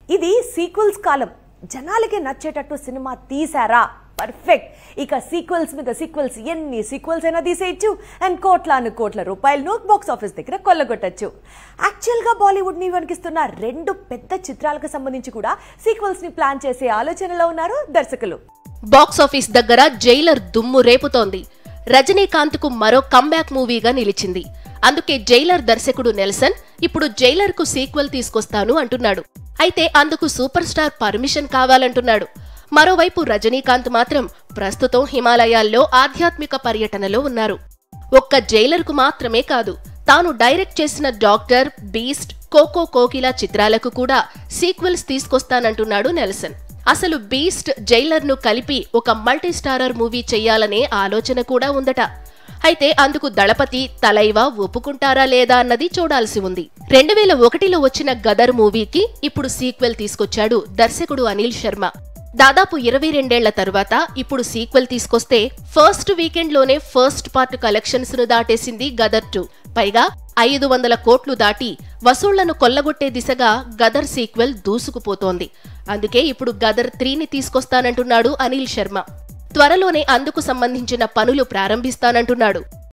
ఇది సీక్వెల్స్ కాలం జనాలకి నచ్చేటట్టు సినిమా తీసారా పర్ఫెక్ట్ ఇక సీక్వెల్స్ మీద సీక్వెల్స్ ఎన్ని సీక్వెల్స్ అయినా తీసేయచ్చు అండ్ కోట్లాను కోట్ల రూపాయలను బాక్స్ ఆఫీస్ దగ్గర కొల్లగొట్టచ్చు యాక్చువల్గా బాలీవుడ్ని వణికిస్తున్న రెండు పెద్ద చిత్రాలకు సంబంధించి కూడా సీక్వెల్స్ ని ప్లాన్ చేసే ఆలోచనలో ఉన్నారు దర్శకులు బాక్స్ ఆఫీస్ దగ్గర జైలర్ దుమ్ము రేపుతోంది రజనీకాంత్ కు మరో కంబ్యాక్ మూవీగా నిలిచింది అందుకే జైలర్ దర్శకుడు నెల్సన్ ఇప్పుడు జైలర్ కు సీక్వెల్ తీసుకొస్తాను అంటున్నాడు అయితే అందుకు సూపర్ స్టార్ పర్మిషన్ కావాలంటున్నాడు మరోవైపు రజనీకాంత్ మాత్రం ప్రస్తుతం హిమాలయాల్లో ఆధ్యాత్మిక పర్యటనలో ఉన్నారు ఒక్క జైలర్ కు మాత్రమే కాదు తాను డైరెక్ట్ చేసిన డాక్టర్ బీస్ట్ కోకో కోకిలా చిత్రాలకు కూడా సీక్వెల్స్ తీసుకొస్తానంటున్నాడు నెల్సన్ అసలు బీస్ట్ జైలర్ ను కలిపి ఒక మల్టీ స్టారర్ మూవీ చెయ్యాలనే ఆలోచన కూడా ఉందట అయితే అందుకు దళపతి తలైవా ఒప్పుకుంటారా లేదా అన్నది చూడాల్సి ఉంది రెండు వేల ఒకటిలో వచ్చిన గదర్ మూవీకి ఇప్పుడు సీక్వెల్ తీసుకొచ్చాడు దర్శకుడు అనిల్ శర్మ దాదాపు ఇరవై రెండేళ్ల తరువాత ఇప్పుడు సీక్వెల్ తీసుకొస్తే ఫస్ట్ వీకెండ్ లోనే ఫస్ట్ పార్ట్ కలెక్షన్స్ ను దాటేసింది గదర్ టూ పైగా ఐదు వందల కోట్లు దాటి వసూళ్లను కొల్లగొట్టే దిశగా గదర్ సీక్వెల్ దూసుకుపోతోంది అందుకే ఇప్పుడు గదర్ త్రీని తీసుకొస్తానంటున్నాడు అనిల్ శర్మ త్వరలోనే అందుకు సంబంధించిన పనులు ప్రారంభిస్తానంటున్నాడు